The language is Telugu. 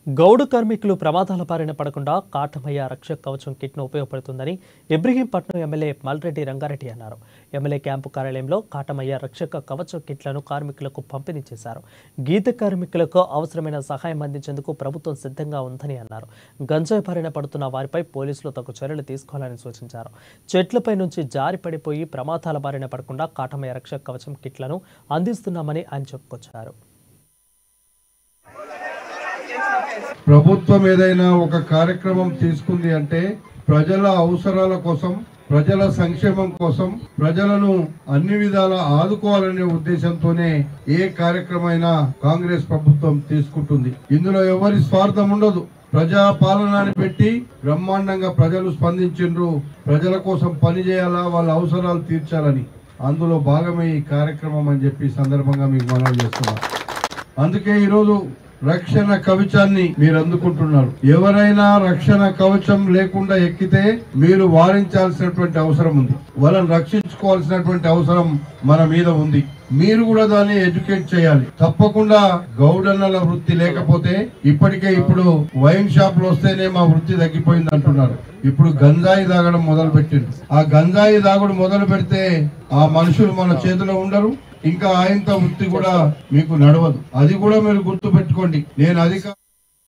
గౌడు కార్మికులు ప్రమాదాల బారిన పడకుండా కాటమయ్య రక్షక కవచం కిట్ను ఉపయోగపడుతుందని ఇబ్రహీంపట్నం ఎమ్మెల్యే మల్రెడ్డి రంగారెడ్డి అన్నారు ఎమ్మెల్యే క్యాంపు కార్యాలయంలో కాటమయ్య రక్షక కవచం కిట్లను కార్మికులకు పంపిణీ చేశారు గీత కార్మికులకు అవసరమైన సహాయం అందించేందుకు ప్రభుత్వం సిద్ధంగా ఉందని అన్నారు గంజాయి బారిన పడుతున్న వారిపై పోలీసులు తగు చర్యలు తీసుకోవాలని సూచించారు చెట్లపై నుంచి జారి పడిపోయి ప్రమాదాల బారిన పడకుండా కాటమయ్య రక్షక కవచం కిట్లను అందిస్తున్నామని ఆయన చెప్పుకొచ్చారు ప్రభుత్వం ఏదైనా ఒక కార్యక్రమం తీసుకుంది అంటే ప్రజల అవసరాల కోసం ప్రజల సంక్షేమం కోసం ప్రజలను అన్ని విధాల ఆదుకోవాలనే ఉద్దేశంతోనే ఏ కార్యక్రమైనా కాంగ్రెస్ ప్రభుత్వం తీసుకుంటుంది ఇందులో ఎవరి స్వార్థం ఉండదు ప్రజా పాలనని పెట్టి బ్రహ్మాండంగా ప్రజలు స్పందించిండ్రు ప్రజల కోసం పని చేయాలా వాళ్ళ అవసరాలు తీర్చాలని అందులో భాగమే ఈ కార్యక్రమం అని చెప్పి ఈ సందర్భంగా మీకు మనవి చేస్తున్నాం అందుకే ఈరోజు రక్షణ కవచాన్ని మీరు అందుకుంటున్నారు ఎవరైనా రక్షణ కవచం లేకుండా ఎక్కితే మీరు వారించాల్సినటువంటి అవసరం ఉంది వాళ్ళని రక్షించుకోవాల్సినటువంటి అవసరం మన మీద ఉంది మీరు కూడా దాన్ని ఎడ్యుకేట్ చేయాలి తప్పకుండా గౌడన్నల వృత్తి లేకపోతే ఇప్పటికే ఇప్పుడు వైన్ షాప్ లో వస్తేనే మా వృత్తి తగ్గిపోయింది అంటున్నారు ఇప్పుడు గంజాయి తాగడం మొదలు పెట్టిండు ఆ గంజాయి తాగుడు మొదలు పెడితే ఆ మనుషులు మన చేతిలో ఉండరు ఇంకా ఆయనతో వృత్తి కూడా మీకు నడవదు అది కూడా మీరు గుర్తు పెట్టుకోండి నేను అధికార